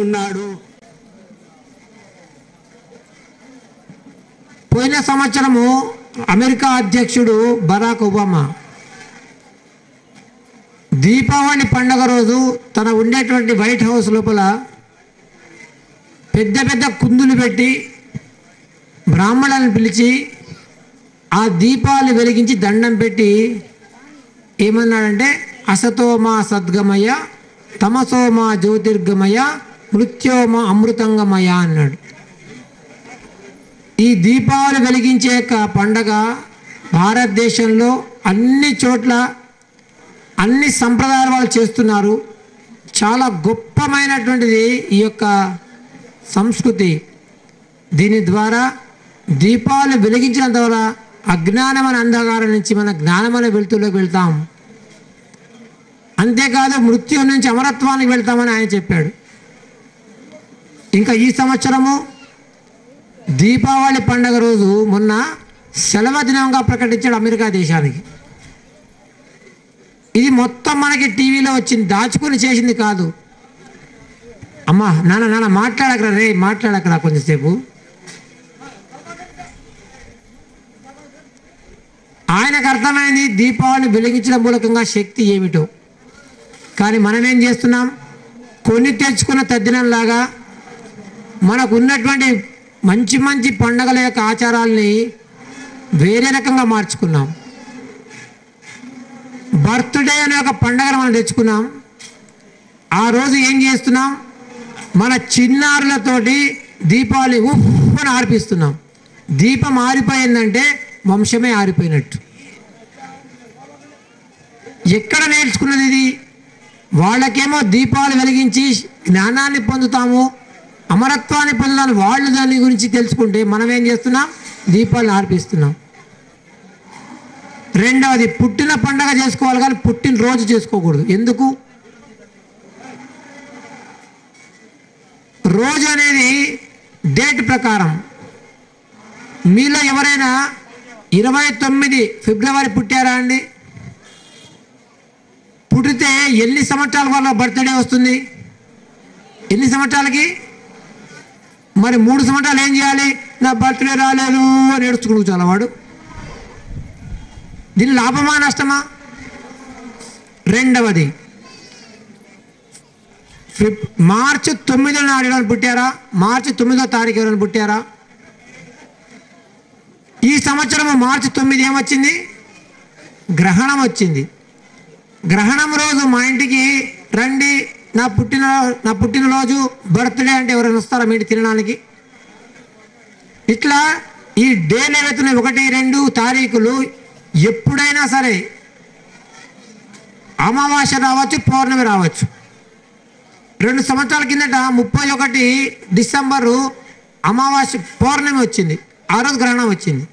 ఉన్నాడు పోయిన సంవత్సరము అమెరికా అధ్యక్షుడు బరాక్ ఒబామా దీపావళి పండగ రోజు తన ఉండేటువంటి వైట్ హౌస్ లోపల పెద్ద పెద్ద కుందులు పెట్టి బ్రాహ్మణులను పిలిచి ఆ దీపాలు వెలిగించి దండం పెట్టి ఏమన్నాడంటే అసతోమా సద్గమయ తమసోమా జ్యోతిర్గమయ మృత్యోమా అమృతంగమయ అన్నాడు ఈ దీపావళి వెలిగించే యొక్క పండగ భారతదేశంలో అన్ని చోట్ల అన్ని సంప్రదాయాలు వాళ్ళు చేస్తున్నారు చాలా గొప్పమైనటువంటిది ఈ యొక్క సంస్కృతి దీని ద్వారా దీపాలు వెలిగించడం ద్వారా అజ్ఞానమైన అంధకారం నుంచి మన జ్ఞానమైన వెలుతులోకి వెళ్తాం అంతేకాదు మృత్యు నుంచి అమరత్వానికి వెళ్తామని ఆయన చెప్పాడు ఇంకా ఈ సంవత్సరము దీపావళి పండగ రోజు మొన్న సెలవు దినంగా ప్రకటించాడు అమెరికా దేశానికి ఇది మొత్తం మనకి టీవీలో వచ్చింది దాచుకుని చేసింది కాదు అమ్మా నాన్న నాన్న మాట్లాడకరా రే మాట్లాడకరా కొంచెంసేపు ఆయనకు అర్థమైంది దీపావళిని వెలిగించడం మూలకంగా శక్తి ఏమిటో కానీ మనం ఏం చేస్తున్నాం కొని తెచ్చుకున్న తద్దినంలాగా మనకు ఉన్నటువంటి మంచి మంచి పండగల యొక్క ఆచారాల్ని వేరే రకంగా మార్చుకున్నాం బర్త్డే అనే ఒక పండగను మనం తెచ్చుకున్నాం ఆ రోజు ఏం చేస్తున్నాం మన చిన్నారులతోటి దీపావళి ఉప్పని ఆర్పిస్తున్నాం దీపం ఆరిపోయిందంటే వంశమే ఆరిపోయినట్టు ఎక్కడ నేర్చుకున్నది ఇది వాళ్ళకేమో దీపాలు వెలిగించి జ్ఞానాన్ని పొందుతాము అమరత్వాన్ని పొందుతాను వాళ్ళు దాని గురించి తెలుసుకుంటే మనం ఏం చేస్తున్నాం దీపాలను ఆర్పిస్తున్నాం రెండవది పుట్టిన పండగ చేసుకోవాలి కానీ పుట్టిన రోజు చేసుకోకూడదు ఎందుకు రోజు అనేది డేట్ ప్రకారం మీలో ఎవరైనా ఇరవై తొమ్మిది ఫిబ్రవరి పుట్టారా అండి పుట్టితే ఎన్ని సంవత్సరాల వల్ల బర్త్డే వస్తుంది ఎన్ని సంవత్సరాలకి మరి మూడు సంవత్సరాలు ఏం చేయాలి నా బర్త్డే రాలేదు అని ఏడుచుకుని చాలా వాడు దీని లాభమా నష్టమా రెండవది ఫిబ్ మార్చి తొమ్మిదో నాడు ఎవరైనా పుట్టారా మార్చి తొమ్మిదో తారీఖు ఎవరైనా పుట్టారా ఈ సంవత్సరం మార్చి తొమ్మిది ఏమొచ్చింది గ్రహణం వచ్చింది గ్రహణం రోజు మా ఇంటికి రండి నా పుట్టిన నా పుట్టినరోజు బర్త్డే అంటే ఎవరైనా వస్తారా మీ ఇంటికి తినడానికి ఇట్లా ఈ డేలు ఏవైతున్నాయి ఒకటి రెండు తారీఖులు ఎప్పుడైనా సరే అమావాస్య రావచ్చు పౌర్ణమి రావచ్చు రెండు సంవత్సరాల కిందట ముప్పై ఒకటి డిసెంబరు అమావాస్య పౌర్ణమి వచ్చింది ఆ రోజు గ్రహణం వచ్చింది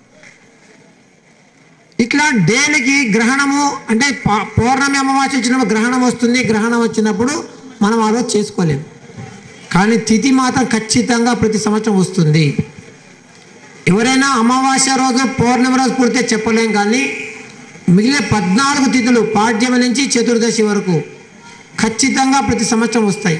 ఇట్లా డేలకి గ్రహణము అంటే ప- పౌర్ణమి అమావాస్య వచ్చినప్పుడు గ్రహణం వస్తుంది గ్రహణం వచ్చినప్పుడు మనం ఆ రోజు చేసుకోలేము కానీ తిథి మాత్రం ఖచ్చితంగా ప్రతి సంవత్సరం వస్తుంది ఎవరైనా అమావాస్య రోజు పౌర్ణమి రోజు పుడితే చెప్పలేం కానీ మిగిలిన పద్నాలుగు తిథులు పాడ్యమి నుంచి చతుర్దశి వరకు ఖచ్చితంగా ప్రతి సంవత్సరం వస్తాయి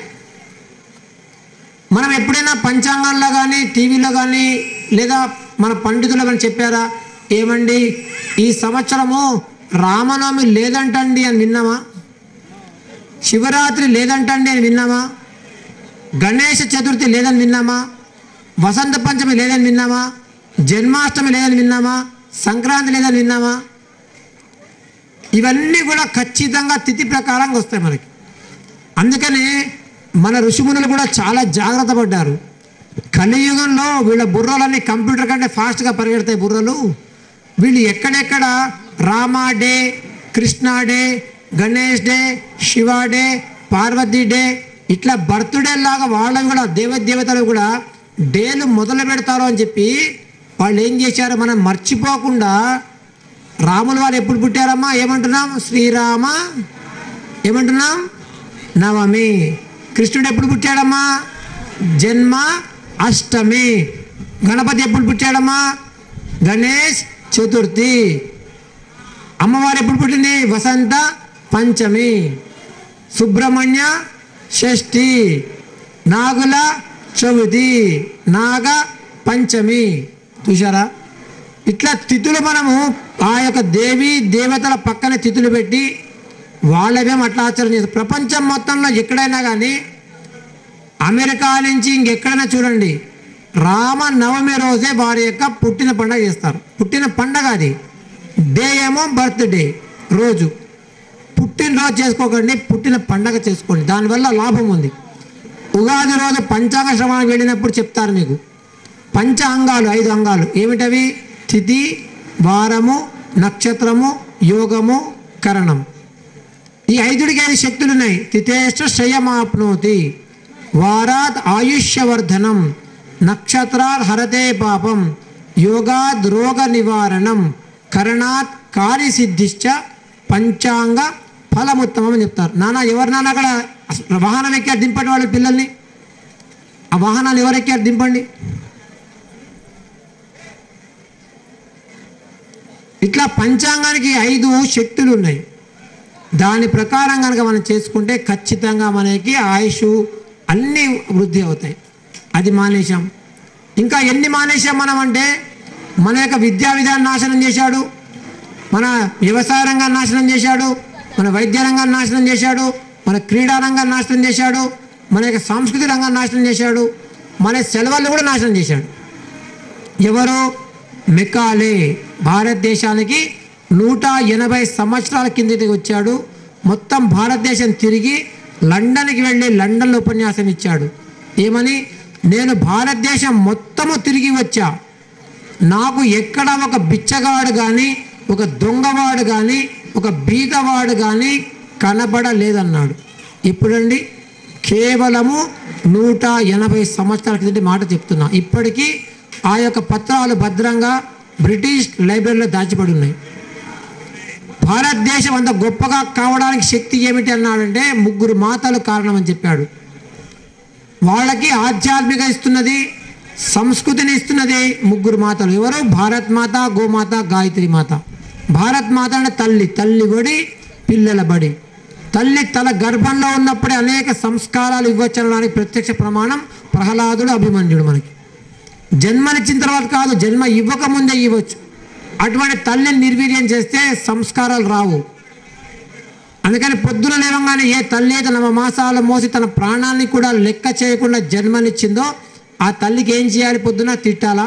మనం ఎప్పుడైనా పంచాంగాల్లో కానీ టీవీలో కానీ లేదా మన పండితులు కానీ చెప్పారా ఏమండి ఈ సంవత్సరము రామనవమి లేదంటండి అని విన్నామా శివరాత్రి లేదంటండి అని విన్నామా గణేష చతుర్థి లేదని విన్నామా వసంత పంచమి లేదని విన్నామా జన్మాష్టమి లేదని విన్నామా సంక్రాంతి లేదని విన్నామా ఇవన్నీ కూడా ఖచ్చితంగా తిథి ప్రకారంగా వస్తాయి మనకి అందుకనే మన ఋషిమునులు కూడా చాలా జాగ్రత్త పడ్డారు కలియుగంలో వీళ్ళ బుర్రలన్నీ కంప్యూటర్ కంటే ఫాస్ట్గా పరిగెడతాయి బుర్రలు వీళ్ళు ఎక్కడెక్కడ Rama day Krishna day Ganesh day Shiva day Parvati day ఇట్లా బర్త్డే లాగా వాళ్ళవి కూడా దేవదేవతలు కూడా డేలు మొదలు పెడతారు అని చెప్పి వాళ్ళు ఏం చేశారు మనం మర్చిపోకుండా రాముల వారు ఎప్పుడు పుట్టారమ్మా ఏమంటున్నాం శ్రీరామ ఏమంటున్నాం నవమి కృష్ణుడు ఎప్పుడు పుట్టాడమ్మా జన్మ అష్టమి గణపతి ఎప్పుడు పుట్టాడమ్మా గణేష్ చతుర్థి అమ్మవారు ఎప్పుడు పుట్టింది వసంత పంచమి సుబ్రహ్మణ్య షష్ఠి నాగుల చవితి నాగ పంచమి చూసారా ఇట్లా తిథులు మనము ఆ యొక్క దేవి దేవతల పక్కన తిథులు పెట్టి వాళ్ళమేం అట్లా ఆచరణ చేస్తారు ప్రపంచం మొత్తంలో ఎక్కడైనా కానీ అమెరికా నుంచి ఇంకెక్కడైనా చూడండి రామ నవమి రోజే వారి యొక్క పుట్టిన పండగ చేస్తారు పుట్టిన పండగ అది డే ఏమో బర్త్డే రోజు పుట్టినరోజు చేసుకోకండి పుట్టిన పండగ చేసుకోండి దానివల్ల లాభం ఉంది ఉగాది రోజు పంచాంగ శ్రవణానికి వెళ్ళినప్పుడు చెప్తారు మీకు పంచ అంగాలు ఐదు అంగాలు ఏమిటవి తిథి వారము నక్షత్రము యోగము కరణం ఈ ఐదుడికి ఐదు శక్తులు ఉన్నాయి తిథేష్ట శ్రయమాప్నోతి వారాత్ ఆయుష్యవర్ధనం నక్షత్రాత్ హరతే పాపం యోగాద్ రోగ నివారణం కరణాత్ కార్యసిద్ధిశ్చ పంచాంగ ఫలముత్తమం అని చెప్తారు నాన్న ఎవరు నాన్న అక్కడ అసలు వాహనం ఎక్కారు దింపండి వాళ్ళ పిల్లల్ని ఆ వాహనాలు ఎవరు ఎక్కారు దింపండి ఇట్లా పంచాంగానికి ఐదు శక్తులు ఉన్నాయి దాని ప్రకారం కనుక మనం చేసుకుంటే ఖచ్చితంగా మనకి ఆయుష్ అన్నీ వృద్ధి అవుతాయి అది మానేశాం ఇంకా ఎన్ని మానేశాం మనం అంటే మన యొక్క విద్యా విధానం నాశనం చేశాడు మన వ్యవసాయ రంగాన్ని నాశనం చేశాడు మన వైద్య రంగాన్ని నాశనం చేశాడు మన క్రీడా రంగాన్ని నాశనం చేశాడు మన యొక్క సాంస్కృతిక రంగాన్ని నాశనం చేశాడు మన సెలవులను కూడా నాశనం చేశాడు ఎవరు మెకాలే భారతదేశానికి నూట ఎనభై సంవత్సరాల కిందటి వచ్చాడు మొత్తం భారతదేశం తిరిగి లండన్కి వెళ్ళి లండన్లో ఉపన్యాసం ఇచ్చాడు ఏమని నేను భారతదేశం మొత్తము తిరిగి వచ్చా నాకు ఎక్కడ ఒక బిచ్చగాడు కానీ ఒక దొంగవాడు కానీ ఒక బీదవాడు కానీ కనబడలేదన్నాడు ఇప్పుడండి కేవలము నూట ఎనభై సంవత్సరాల కిందటి మాట చెప్తున్నా ఇప్పటికీ ఆ యొక్క పత్రాలు భద్రంగా బ్రిటిష్ లైబ్రరీలో దాచిపడి ఉన్నాయి భారతదేశం అంత గొప్పగా కావడానికి శక్తి ఏమిటి అన్నాడంటే ముగ్గురు మాతలు కారణం అని చెప్పాడు వాళ్ళకి ఆధ్యాత్మిక ఇస్తున్నది సంస్కృతిని ఇస్తున్నది ముగ్గురు మాతలు ఎవరు భారత్ మాత గోమాత గాయత్రి మాత భారత్ మాత అంటే తల్లి తల్లి బడి పిల్లల బడి తల్లి తల గర్భంలో ఉన్నప్పుడే అనేక సంస్కారాలు ఇవ్వచ్చనడానికి ప్రత్యక్ష ప్రమాణం ప్రహ్లాదుడు అభిమన్యుడు మనకి జన్మనిచ్చిన తర్వాత కాదు జన్మ ఇవ్వకముందే ఇవ్వచ్చు అటువంటి తల్లిని నిర్వీర్యం చేస్తే సంస్కారాలు రావు అందుకని పొద్దున లేవగానే ఏ తల్లి అయితే నవ మాసాలు మోసి తన ప్రాణాన్ని కూడా లెక్క చేయకుండా జన్మనిచ్చిందో ఆ తల్లికి ఏం చేయాలి పొద్దున తిట్టాలా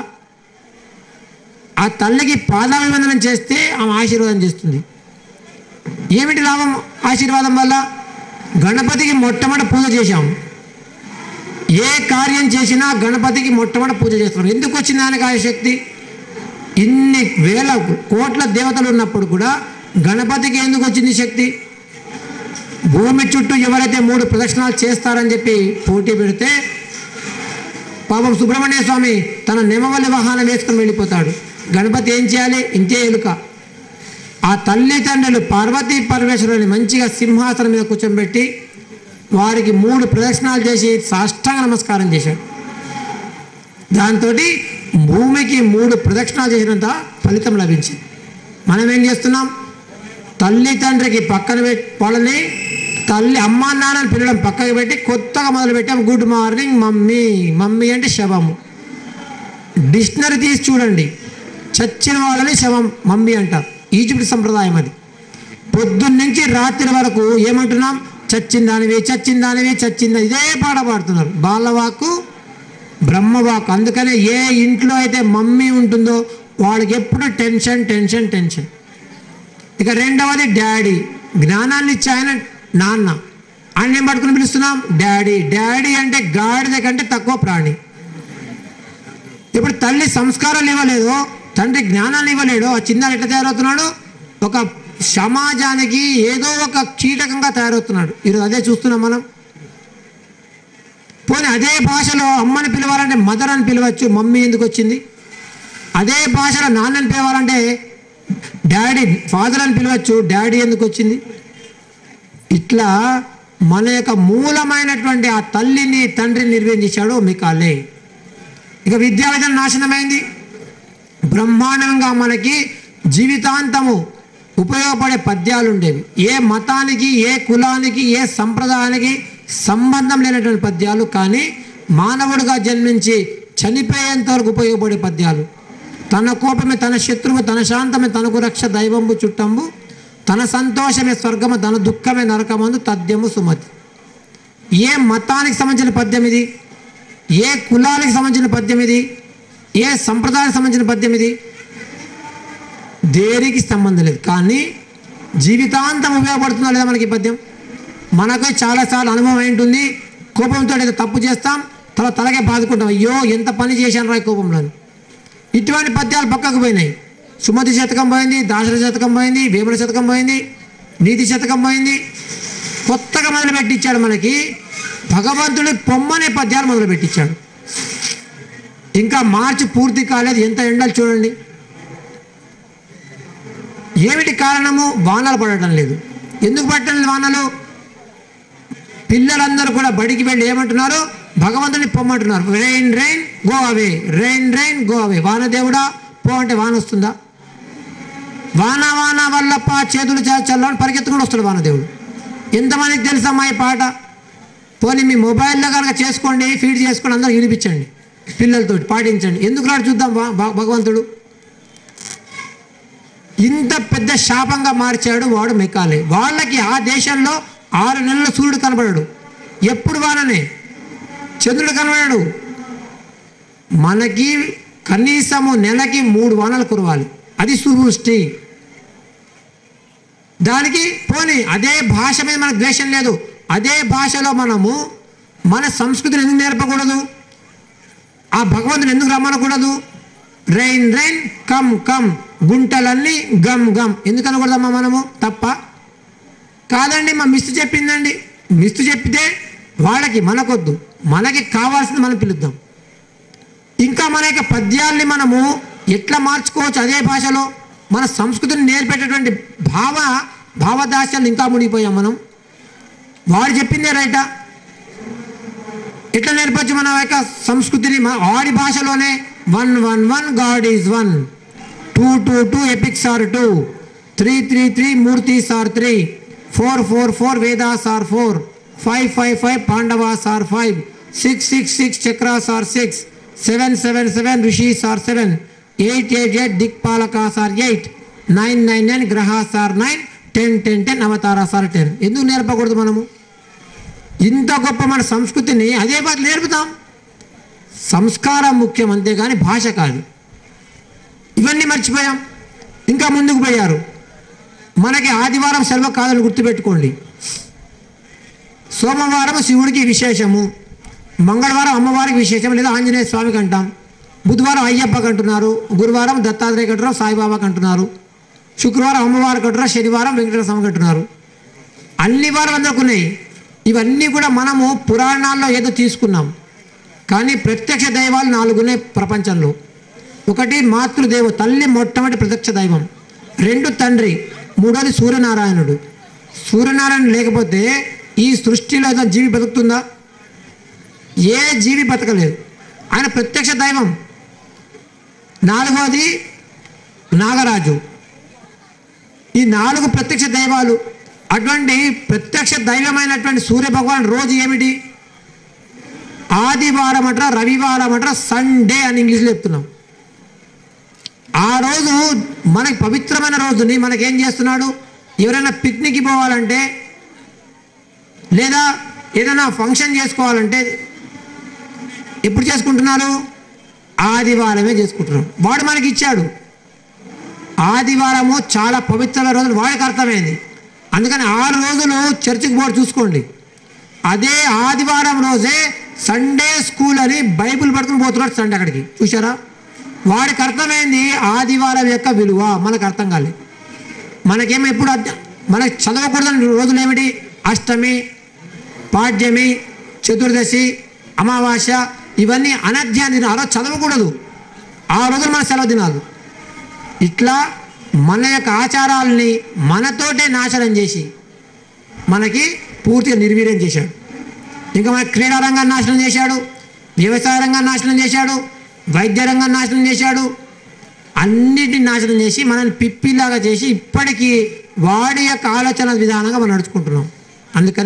ఆ తల్లికి పాదాభివందనం చేస్తే ఆమె ఆశీర్వాదం చేస్తుంది ఏమిటి లాభం ఆశీర్వాదం వల్ల గణపతికి మొట్టమొదటి పూజ చేశాం ఏ కార్యం చేసినా గణపతికి మొట్టమొదటి పూజ చేస్తున్నాం ఎందుకు వచ్చింది ఆయనకు ఆ శక్తి ఇన్ని వేల కోట్ల దేవతలు ఉన్నప్పుడు కూడా గణపతికి ఎందుకు వచ్చింది శక్తి భూమి చుట్టూ ఎవరైతే మూడు ప్రదక్షిణాలు చేస్తారని చెప్పి పోటీ పెడితే పాపం సుబ్రహ్మణ్య స్వామి తన నెమవల్లి వాహనం వేసుకొని వెళ్ళిపోతాడు గణపతి ఏం చేయాలి ఇంతే ఎలుక ఆ తల్లి తండ్రులు పార్వతీ పరమేశ్వరుని మంచిగా సింహాసనం మీద కూర్చోబెట్టి వారికి మూడు ప్రదక్షిణాలు చేసి సాష్టాంగ నమస్కారం చేశాడు దాంతో భూమికి మూడు ప్రదక్షిణాలు చేసినంత ఫలితం లభించింది మనం ఏం చేస్తున్నాం తల్లి తండ్రికి పక్కన పెట్టి వాళ్ళని తల్లి అమ్మా నాన్నని పిల్లడం పక్కకి పెట్టి కొత్తగా మొదలు పెట్టాం గుడ్ మార్నింగ్ మమ్మీ మమ్మీ అంటే శవము డిక్షనరీ తీసి చూడండి చచ్చిన వాళ్ళని శవం మమ్మీ అంటారు ఈజిప్ట్ సంప్రదాయం అది పొద్దున్న నుంచి రాత్రి వరకు ఏమంటున్నాం చచ్చిందానివి చచ్చిందానివి చచ్చిందా ఇదే పాట పాడుతున్నారు బాలవాకు బ్రహ్మవాకు అందుకనే ఏ ఇంట్లో అయితే మమ్మీ ఉంటుందో వాళ్ళకి ఎప్పుడు టెన్షన్ టెన్షన్ టెన్షన్ ఇక రెండవది డాడీ జ్ఞానాన్ని ఇచ్చే ఆయన నాన్న ఆయన ఏం పట్టుకుని పిలుస్తున్నాం డాడీ డాడీ అంటే గాడిద కంటే తక్కువ ప్రాణి ఇప్పుడు తల్లి సంస్కారాలు ఇవ్వలేదు తండ్రి జ్ఞానాన్ని ఇవ్వలేడు ఆ చిన్నాడు ఎట్లా తయారవుతున్నాడు ఒక సమాజానికి ఏదో ఒక కీటకంగా తయారవుతున్నాడు ఈరోజు అదే చూస్తున్నాం మనం పోనీ అదే భాషలో అమ్మని పిలవాలంటే మదర్ అని పిలవచ్చు మమ్మీ ఎందుకు వచ్చింది అదే భాషలో నాన్నని పిలవాలంటే డాడీ ఫాదర్ అని పిలవచ్చు డాడీ ఎందుకు వచ్చింది ఇట్లా మన యొక్క మూలమైనటువంటి ఆ తల్లిని తండ్రిని నిర్వహించాడు మికాలే ఇక విద్యా విధానం నాశనమైంది బ్రహ్మాండంగా మనకి జీవితాంతము ఉపయోగపడే పద్యాలు ఉండేవి ఏ మతానికి ఏ కులానికి ఏ సంప్రదాయానికి సంబంధం లేనటువంటి పద్యాలు కానీ మానవుడిగా జన్మించి చనిపోయేంత వరకు ఉపయోగపడే పద్యాలు తన కోపమే తన శత్రువు తన శాంతమే తనకు రక్ష దైవంబు చుట్టంబు తన సంతోషమే స్వర్గము తన దుఃఖమే నరకమందు తథ్యము సుమతి ఏ మతానికి సంబంధించిన పద్యం ఇది ఏ కులానికి సంబంధించిన పద్యం ఇది ఏ సంప్రదాయానికి సంబంధించిన పద్యం ఇది దేనికి సంబంధం లేదు కానీ జీవితాంతం ఉపయోగపడుతుందా లేదా మనకి ఈ పద్యం మనకు చాలాసార్లు అనుభవం ఏంటుంది కోపంతో ఏదో తప్పు చేస్తాం తల తలకే బాదుకుంటాం అయ్యో ఎంత పని చేశాను రా ఈ కోపంలో అని. ఇటువంటి పద్యాలు పక్కకు పోయినాయి సుమతి శతకం పోయింది దాశర శతకం పోయింది వేముల శతకం పోయింది నీతి శతకం పోయింది కొత్తగా మొదలు పెట్టించాడు మనకి భగవంతుడి పొమ్మనే పద్యాలు మొదలు పెట్టించాడు ఇంకా మార్చి పూర్తి కాలేదు ఎంత ఎండలు చూడండి ఏమిటి కారణము వానలు పడటం లేదు ఎందుకు పడటం లేదు వానలు పిల్లలందరూ కూడా బడికి వెళ్ళి ఏమంటున్నారు భగవంతుని పొమ్మంటున్నారు rain rain go away rain rain go away వాన దేవుడా పో అంటే వాన వస్తుందా వాన వాన వల్లప్ప చేతులు చల్లని పరిగెత్తుకుని వస్తాడు వానదేవుడు ఎంతమందికి తెలుసమ్మా ఈ పాట పోనీ మీ మొబైల్లో కనుక చేసుకోండి ఫీడ్ చేసుకోండి అందరూ వినిపించండి పిల్లలతోటి పాటించండి ఎందుకు రాడు చూద్దాం భ- భ- భగవంతుడు ఇంత పెద్ద శాపంగా మార్చాడు వాడు మెకాలే వాళ్ళకి ఆ దేశంలో ఆరు నెలలు సూర్యుడు కనబడడు ఎప్పుడు వాననే చంద్రుడు కనబడడు మనకి కనీసము నెలకి మూడు వానలు కురవాలి అది సువృష్టి దానికి పోనీ అదే భాష మీద మనకు ద్వేషం లేదు అదే భాషలో మనము మన సంస్కృతిని ఎందుకు నేర్పకూడదు ఆ భగవంతుని ఎందుకు రమ్మనకూడదు రైన్ రైన్ కమ్ కమ్ గుంటలన్నీ గమ్ గమ్ ఎందుకు అనకూడదమ్మా మనము తప్ప కాదండి మా మిస్తు చెప్పిందండి మిస్తు చెప్పితే వాళ్ళకి మనకొద్దు మనకి కావాల్సింది మనం పిలుద్దాం ఇంకా మన యొక్క పద్యాల్ని మనము ఎట్లా మార్చుకోవచ్చు అదే భాషలో మన సంస్కృతిని నేర్పేటటువంటి భావ భావదాస్యాలు ఇంకా మునిగిపోయాం మనం వాడు చెప్పిందే రైటా ఎట్లా నేర్పచ్చు మన యొక్క సంస్కృతిని మన ఆడి భాషలోనే one one one God is one two two two epics are two three three three murtis are three four four four Vedas are four five five five Pandavas are five six six six chakras are six seven seven seven rishis are seven eight eight eight dikpalakas are eight nine nine nine grahas are nine ten ten ten avataras are ten ఎందుకు నేర్పకూడదు మనము ఇంత గొప్ప మన సంస్కృతిని అదే బాధ నేర్పుతాం సంస్కారం ముఖ్యం అంతేగాని భాష కాదు ఇవన్నీ మర్చిపోయాం ఇంకా ముందుకు పోయారు మనకి ఆదివారం సెలవు కాదని గుర్తుపెట్టుకోండి సోమవారం శివుడికి విశేషము మంగళవారం అమ్మవారికి విశేషం లేదా ఆంజనేయ స్వామికి అంటాం బుధవారం అయ్యప్పకి అంటున్నారు గురువారం దత్తాత్రేయ అంటున్నారు సాయిబాబాకి అంటున్నారు శుక్రవారం అమ్మవారికి అంటున్నారు శనివారం వెంకటేశ్వర స్వామికి అంటున్నారు అన్ని వారం అందరికి ఉన్నాయి ఇవన్నీ కూడా మనము పురాణాల్లో ఏదో తీసుకున్నాం కానీ ప్రత్యక్ష దైవాలు నాలుగున్నాయి ప్రపంచంలో ఒకటి మాతృదేవ తల్లి మొట్టమొదటి ప్రత్యక్ష దైవం రెండు తండ్రి మూడోది సూర్యనారాయణుడు సూర్యనారాయణ లేకపోతే ఈ సృష్టిలో ఏదో జీవి బతుకుతుందా ఏ జీవి బతకలేదు ఆయన ప్రత్యక్ష దైవం నాలుగోది నాగరాజు ఈ నాలుగు ప్రత్యక్ష దైవాలు అటువంటి ప్రత్యక్ష దైవమైనటువంటి సూర్య భగవాన్ రోజు ఏమిటి ఆదివారం అంటారా రవివారం అంటారా సండే అని ఇంగ్లీష్లో చెప్తున్నాం ఆ రోజు మనకి పవిత్రమైన రోజుని మనకేం చేస్తున్నాడు ఎవరైనా పిక్నిక్కి పోవాలంటే లేదా ఏదైనా ఫంక్షన్ చేసుకోవాలంటే ఎప్పుడు చేసుకుంటున్నారు ఆదివారమే చేసుకుంటున్నారు వాడు మనకి ఇచ్చాడు ఆదివారము చాలా పవిత్రమైన రోజులు వాడికి అర్థమైంది అందుకని ఆరు రోజులు చర్చికి పోయి చూసుకోండి అదే ఆదివారం రోజే సండే స్కూల్ అని బైబిల్ పడుకుని పోతున్నాడు సండే అక్కడికి చూసారా వాడికి అర్థమైంది ఆదివారం యొక్క విలువ మనకు అర్థం కాలేదు మనకేమో ఎప్పుడు అర్థం మనకి చదవకూడదని రోజులు ఏమిటి అష్టమి పాడ్యమి చతుర్దశి అమావాస్య ఇవన్నీ అనధ్యా దినాలు ఆ రోజు చదవకూడదు ఆ రోజులు మన సెలవు దినాలు ఇట్లా మన యొక్క ఆచారాలని మనతోటే నాశనం చేసి మనకి పూర్తిగా నిర్వీర్యం చేశాడు ఇంకా మన క్రీడా రంగాన్ని నాశనం చేశాడు వ్యవసాయ రంగాన్ని నాశనం చేశాడు వైద్య రంగాన్ని నాశనం చేశాడు అన్నిటిని నాశనం చేసి మనల్ని పిప్పిలాగా చేసి ఇప్పటికీ వాడి యొక్క ఆలోచన విధానంగా మనం నడుచుకుంటున్నాం అందుకనే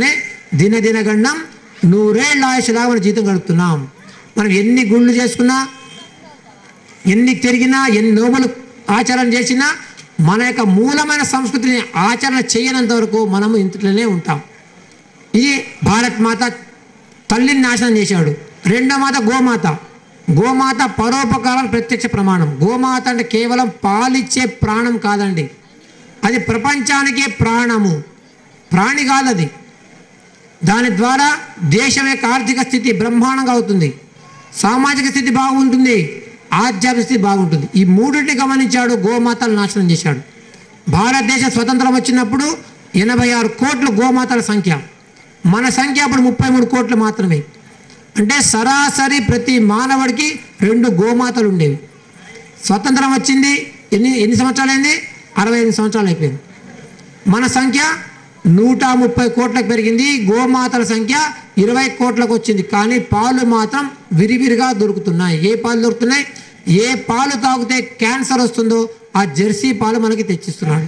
దినదిన గండం నూరేళ్ళ ఆయుషలాగా మన జీవితం గడుపుతున్నాం మనం ఎన్ని గుళ్ళు చేసుకున్నా ఎన్ని తిరిగినా ఎన్ని నోములు ఆచరణ చేసినా మన యొక్క మూలమైన సంస్కృతిని ఆచరణ చేయనంత వరకు మనము ఇంతలోనే ఉంటాం ఇది భారత్ మాత తల్లిని నాశనం చేశాడు రెండో మాత గోమాత గోమాత పరోపకారం ప్రత్యక్ష ప్రమాణం గోమాత అంటే కేవలం పాలిచ్చే ప్రాణం కాదండి అది ప్రపంచానికే ప్రాణము ప్రాణి కాదు అది దాని ద్వారా దేశం యొక్క ఆర్థిక స్థితి బ్రహ్మాండంగా అవుతుంది సామాజిక స్థితి బాగుంటుంది ఆధ్యాత్మిక స్థితి బాగుంటుంది ఈ మూడింటిని గమనించాడు గోమాతలు నాశనం చేశాడు భారతదేశ స్వతంత్రం వచ్చినప్పుడు ఎనభై ఆరు కోట్ల గోమాతల సంఖ్య మన సంఖ్య అప్పుడు ముప్పై మూడు కోట్లు మాత్రమే అంటే సరాసరి ప్రతి మానవుడికి రెండు గోమాతలు ఉండేవి స్వతంత్రం వచ్చింది ఎన్ని ఎన్ని సంవత్సరాలైంది అరవై ఎనిమిది సంవత్సరాలు అయిపోయింది మన సంఖ్య నూట ముప్పై కోట్లకు పెరిగింది గోమాతల సంఖ్య ఇరవై కోట్లకు వచ్చింది కానీ పాలు మాత్రం విరివిరిగా దొరుకుతున్నాయి ఏ పాలు దొరుకుతున్నాయి ఏ పాలు తాగితే క్యాన్సర్ వస్తుందో ఆ జెర్సీ పాలు మనకి తెచ్చిస్తున్నాడు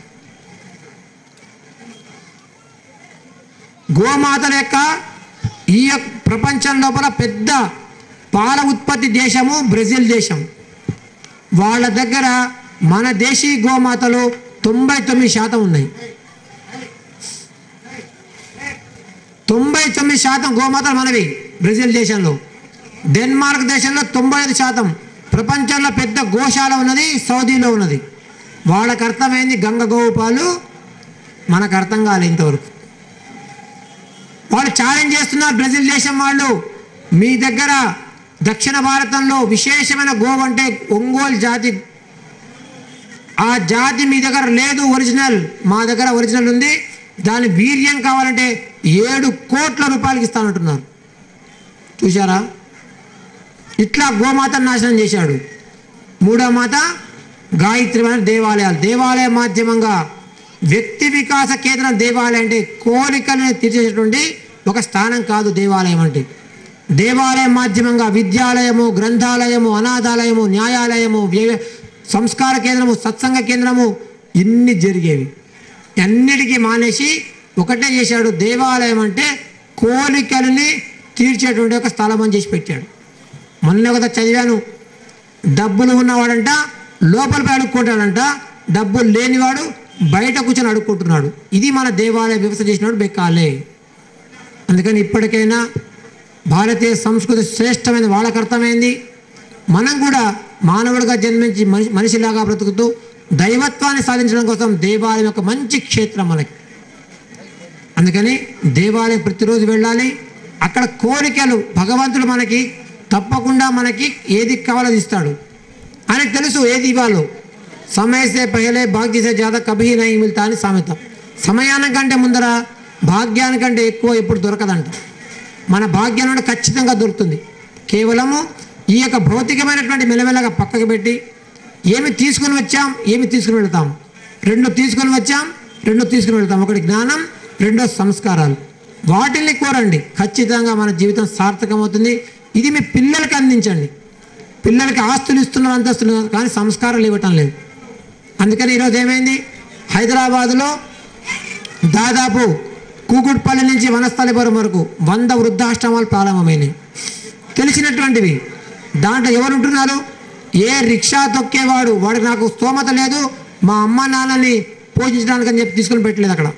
గోమాతల యొక్క ఈ యొక్క ప్రపంచం లోపల పెద్ద పాల ఉత్పత్తి దేశము బ్రెజిల్ దేశం వాళ్ళ దగ్గర మన దేశీ గోమాతలు తొంభై తొమ్మిది శాతం ఉన్నాయి తొంభై తొమ్మిది శాతం గోమాతలు మనవి బ్రెజిల్ దేశంలో డెన్మార్క్ దేశంలో తొంభై ఐదు శాతం ప్రపంచంలో పెద్ద గోశాల ఉన్నది సౌదీలో ఉన్నది వాళ్ళకి అర్థమైంది గంగ గోవు పాలు మనకు అర్థం కాలే ఇంతవరకు వాళ్ళు ఛాలెంజ్ చేస్తున్నారు బ్రెజిల్ దేశం వాళ్ళు మీ దగ్గర దక్షిణ భారతంలో విశేషమైన గోవు అంటే ఒంగోలు జాతి ఆ జాతి మీ దగ్గర లేదు ఒరిజినల్ మా దగ్గర ఒరిజినల్ ఉంది దాని వీర్యం కావాలంటే ఏడు కోట్ల రూపాయలకి ఇస్తానంటున్నారు చూశారా ఇట్లా గోమాతను నాశనం చేశాడు మూడో మాత గాయత్రి దేవాలయాలు దేవాలయ మాధ్యమంగా వ్యక్తి వికాస కేంద్రం దేవాలయం అంటే కోరికలను తీర్చేటటువంటి ఒక స్థానం కాదు దేవాలయం అంటే దేవాలయం మాధ్యమంగా విద్యాలయము గ్రంథాలయము అనాథాలయము న్యాయాలయము వ్యయ సంస్కార కేంద్రము సత్సంగ కేంద్రము ఇన్ని జరిగేవి అన్నిటికీ మానేసి ఒకటే చేశాడు దేవాలయం అంటే కోరికలని తీర్చేటువంటి ఒక స్థలం అని చేసి పెట్టాడు మొన్న కదా చదివాను డబ్బులు ఉన్నవాడంట లోపలిపై అడుక్కుంటాడంట డబ్బులు లేనివాడు బయట కూర్చొని అడుక్కుంటున్నాడు ఇది మన దేవాలయ వ్యవస్థ చేసినాడు బెక్కాలే అందుకని ఇప్పటికైనా భారతీయ సంస్కృతి శ్రేష్టమైన వాళ్ళకి అర్థమైంది మనం కూడా మానవుడిగా జన్మించి మనిషి మనిషిలాగా బ్రతుకుతూ దైవత్వాన్ని సాధించడం కోసం దేవాలయం ఒక మంచి క్షేత్రం మనకి అందుకని దేవాలయం ప్రతిరోజు వెళ్ళాలి అక్కడ కోరికలు భగవంతుడు మనకి తప్పకుండా మనకి ఏది కావాలో అది ఇస్తాడు ఆయనకు తెలుసు ఏది ఇవ్వాలో సమయసే పహలే భాగ్యసే జాత కభీ నై మిల్తా అని సామెత సమయానికంటే ముందర భాగ్యానికంటే ఎక్కువ ఎప్పుడు దొరకదంట మన భాగ్యం నుండి ఖచ్చితంగా దొరుకుతుంది కేవలము ఈ యొక్క భౌతికమైనటువంటి మెలమెలగా పక్కకు పెట్టి ఏమి తీసుకుని వచ్చాం ఏమి తీసుకుని వెళ్తాం రెండు తీసుకుని వచ్చాం రెండు తీసుకుని వెళ్తాం ఒకటి జ్ఞానం రెండో సంస్కారాలు వాటిని కోరండి ఖచ్చితంగా మన జీవితం సార్థకమవుతుంది ఇది మీ పిల్లలకి అందించండి పిల్లలకి ఆస్తులు ఇస్తున్నారు అంతస్తులు కానీ సంస్కారాలు ఇవ్వటం లేదు అందుకని ఈరోజు ఏమైంది హైదరాబాదులో దాదాపు కూకుట్పల్లి నుంచి వనస్థలిపురం వరకు వంద వృద్ధాశ్రమాలు ప్రారంభమైనవి తెలిసినటువంటివి దాంట్లో ఎవరు ఉంటున్నారు ఏ రిక్షా తొక్కేవాడు వాడికి నాకు స్తోమత లేదు మా అమ్మ నాన్నని పోషించడానికి అని చెప్పి తీసుకుని పెట్టలేదు అక్కడ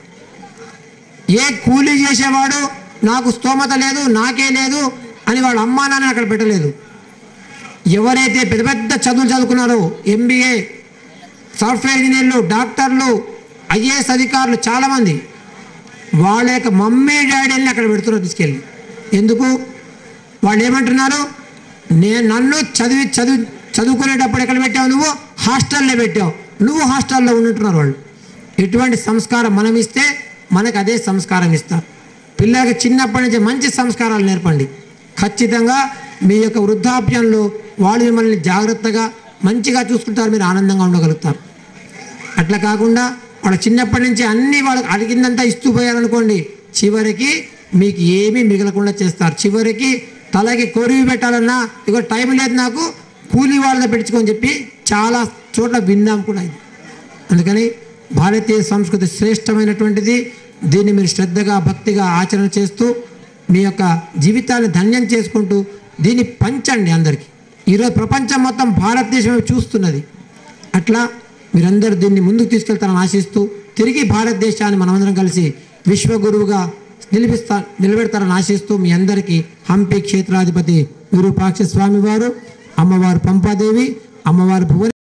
ఏ కూలీ చేసేవాడు నాకు స్తోమత లేదు నాకే లేదు అని వాళ్ళ అమ్మా నాన్న అక్కడ పెట్టలేదు ఎవరైతే పెద్ద పెద్ద చదువులు చదువుకున్నారో ఎంబీఏ సాఫ్ట్వేర్ ఇంజనీర్లు డాక్టర్లు ఐఏఎస్ అధికారులు చాలామంది వాళ్ళ యొక్క మమ్మీ డాడీని అక్కడ పెడుతున్నారు తీసుకెళ్ళి ఎందుకు వాళ్ళు ఏమంటున్నారు నేను నన్ను చదివి చదివి చదువుకునేటప్పుడు ఎక్కడ పెట్టావు నువ్వు హాస్టల్లో పెట్టావు నువ్వు హాస్టల్లో ఉంటున్నారు వాళ్ళు ఎటువంటి సంస్కారం మనం ఇస్తే మనకు అదే సంస్కారం ఇస్తారు పిల్లలకి చిన్నప్పటి నుంచి మంచి సంస్కారాలు నేర్పండి ఖచ్చితంగా మీ యొక్క వృద్ధాప్యంలో వాళ్ళు మిమ్మల్ని జాగ్రత్తగా మంచిగా చూసుకుంటారు మీరు ఆనందంగా ఉండగలుగుతారు అట్లా కాకుండా వాడు చిన్నప్పటి నుంచి అన్ని వాళ్ళకి అడిగిందంతా ఇస్తూ పోయారనుకోండి చివరికి మీకు ఏమీ మిగలకుండా చేస్తారు చివరికి తలకి కొరివి పెట్టాలన్నా ఇక టైం లేదు నాకు కూలీ వాళ్ళని పెట్టించుకొని చెప్పి చాలా చోట్ల విన్నాం కూడా ఇది అందుకని భారతీయ సంస్కృతి శ్రేష్టమైనటువంటిది దీన్ని మీరు శ్రద్ధగా భక్తిగా ఆచరణ చేస్తూ మీ యొక్క జీవితాన్ని ధన్యం చేసుకుంటూ దీన్ని పంచండి అందరికీ ఈరోజు ప్రపంచం మొత్తం భారతదేశం వైపు చూస్తున్నది అట్లా మీరందరూ దీన్ని ముందుకు తీసుకెళ్తారని ఆశిస్తూ తిరిగి భారతదేశాన్ని మనమందరం కలిసి విశ్వగురువుగా నిలిపిస్తా నిలబెడతారని ఆశిస్తూ మీ అందరికీ హంపి క్షేత్రాధిపతి విరూపాక్ష స్వామి వారు అమ్మవారు పంపాదేవి అమ్మవారు భువన